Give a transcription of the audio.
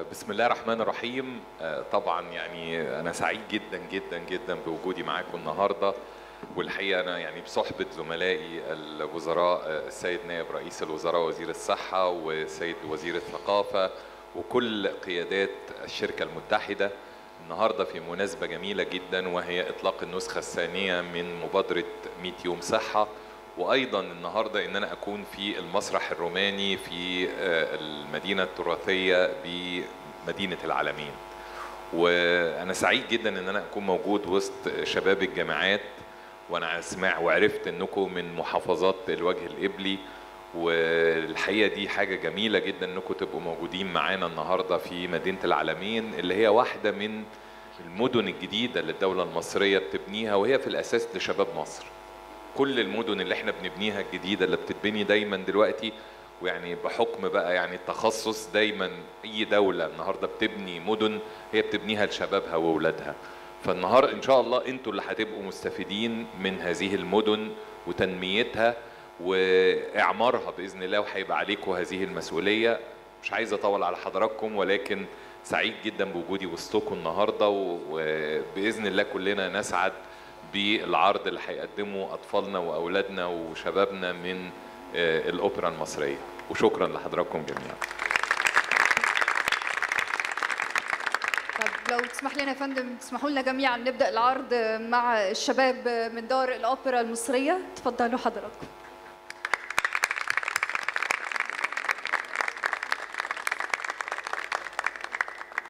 بسم الله الرحمن الرحيم آه، طبعا يعني انا سعيد جدا جدا جدا بوجودي معاكم النهارده والحقيقه انا يعني بصحبه زملائي الوزراء آه، السيد نائب رئيس الوزراء وزير الصحه والسيد وزير الثقافه وكل قيادات الشركه المتحده النهارده في مناسبه جميله جدا وهي اطلاق النسخه الثانيه من مبادره 100 يوم صحه وايضا النهارده ان انا اكون في المسرح الروماني في آه، المدينه التراثيه بمدينه العالمين وانا سعيد جدا ان انا اكون موجود وسط شباب الجامعات وانا اسمع وعرفت انكم من محافظات الوجه القبلي والحقيقه دي حاجه جميله جدا انكم تبقوا موجودين معانا النهارده في مدينه العالمين اللي هي واحده من المدن الجديده اللي الدوله المصريه بتبنيها وهي في الاساس لشباب مصر كل المدن اللي احنا بنبنيها الجديده اللي بتتبني دايما دلوقتي ويعني بحكم بقى يعني التخصص دايما اي دوله النهارده بتبني مدن هي بتبنيها لشبابها واولادها فالنهار ان شاء الله انتوا اللي هتبقوا مستفيدين من هذه المدن وتنميتها واعمارها باذن الله وهيبقى عليكم هذه المسؤوليه مش عايز اطول على حضراتكم ولكن سعيد جدا بوجودي وسطكم النهارده وباذن الله كلنا نسعد بالعرض اللي هيقدمه اطفالنا واولادنا وشبابنا من آه، الاوبرا المصريه وشكرا لحضراتكم جميعا طب لو تسمح لنا يا فندم تسمحوا لنا جميعا نبدا العرض مع الشباب من دار الاوبرا المصريه تفضلوا حضراتكم